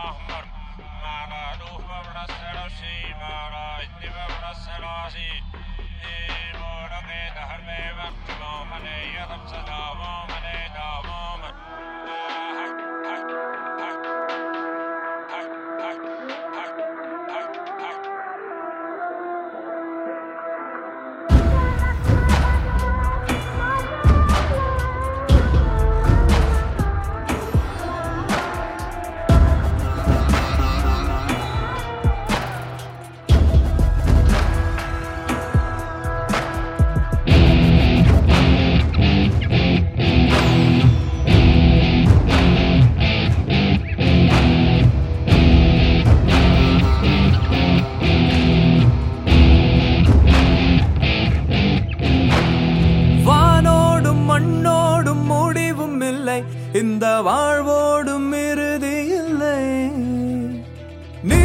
Muhammad Mara Rufa Brasserasi Mara Ittiba Brasserasi Mora Geta Harme Vakt Momane Yadam Sada Momane Da Moman Hak Hak Hak Hak Hak Hak Hak Hak வானோடும் மண்ணோடும் முடிவும் இல்லை இந்த வாழ்வோடும் இறுதி இல்லை நீ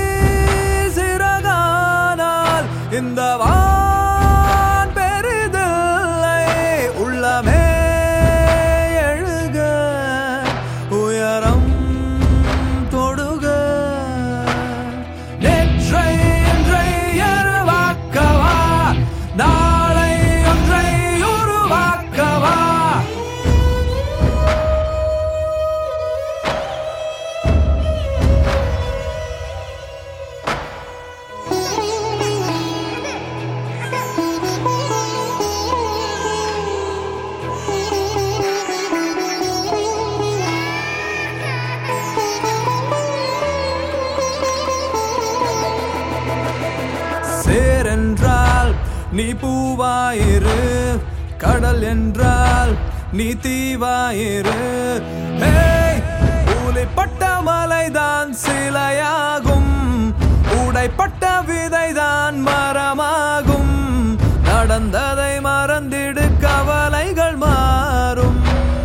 சிறகானால் இந்த வான் பெரிதில்லை உள்ளமே எழுக உயரம் தொடுக நேற்றை இன்றை எருவாக்கவா நாளை ஒன்றை உருவாக்கவா சேர் என்றால் நீ பூவாயிரு கடல் என்றால் நீ தீவாயிரு ஹேய், ஊலைப்பட்ட மலைதான் சிலையாகும் உடைப்பட்ட விதைதான் மரமாகும் நடந்ததை மறந்திடு கவலைகள் மாறும்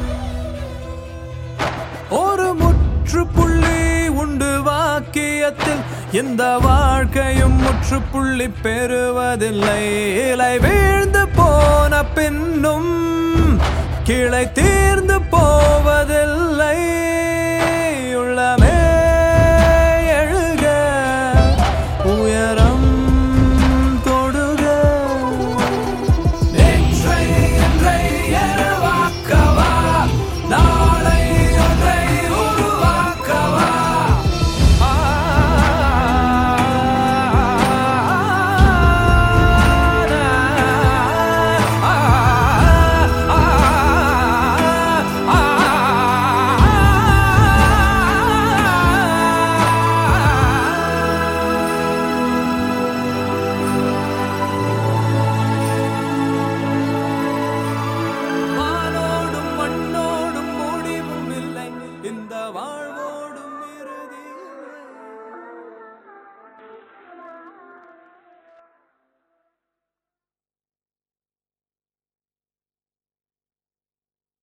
ஒரு முற்றுப்புள்ளி உண்டு வாக்கியத்தில் இந்த வாழ்க்கையும் முற்றுப்புள்ளி பெறுவதில்லை இலை வீழ்ந்து போன பின்னும் கிளை தீர்ந்து போவதில்லை